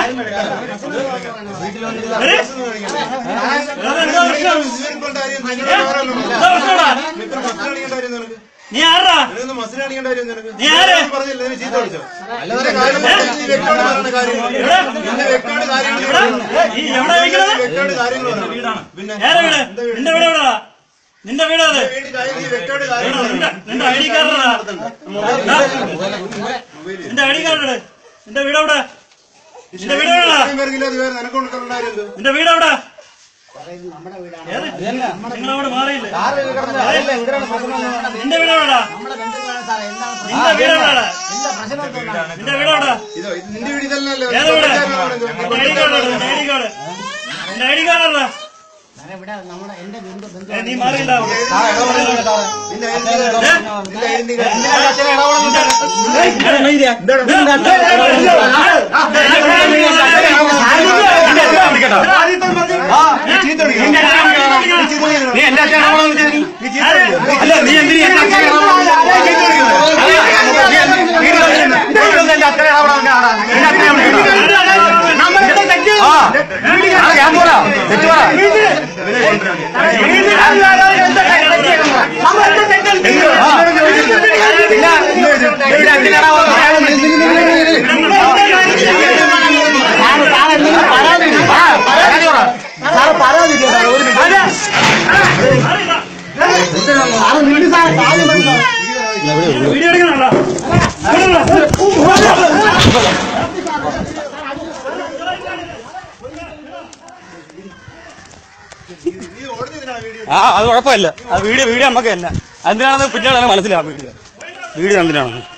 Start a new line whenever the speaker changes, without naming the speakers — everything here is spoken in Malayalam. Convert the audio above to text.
എടി. എന്താ പ്രശ്നം? എന്താ പ്രശ്നടാ? നീ ആരാ നീ ആര്? എവിടെ? നീ എവിടെ ഇരിക്കണത്? വീടാണ്. ഏതാ വീട്? നിന്റെ വീട് എവിടെടാ? നിന്റെ വീട് അത് നിന്റെ നിന്റെ ഐ ഡി കാർഡ് നിന്റെ ഐ ഡി കാർഡ് നിന്റെ വീട് എവിടെ നിന്റെ വീട് എവിടെടാ നിന്റെ വീട് എവിടെ ഏത്? നിങ്ങളവിടെ മാറിയില്ലേ നിന്റെ വീട് എവിടെടാ നിന്റെ വീട് എവിടെടാ നിന്റെ വീട് എവിടെ
നിന്റെ വീടിതല്ലല്ലോ
ഏത് വീട് നിന്റെ ഐ ഡി കാർഡ് എവിടെ? നിന്റെ ഐ ഡി കാർഡ് നിന്റെ ഐ ഡി കാർഡ് എവിടെ? ഏ, നീ മാറിയില്ല
നിന്റെ ഐഡന്റി
നീ എന്റെ അച്ഛനാണോ അല്ല നീ എന്തിനു എന്റെ ഞാൻ പോരാ തെറ്റു പറ
വീഡിയോ എടുക്കണല്ലോ
ആ അത് കുഴപ്പമില്ല ആ വീഡിയോ വീഡിയോ നമുക്ക് തന്നെ എന്തിനാണെന്ന് പിന്നീടാണ് മനസ്സിലാവും വീഡിയോ വീഡിയോ എന്തിനാണ്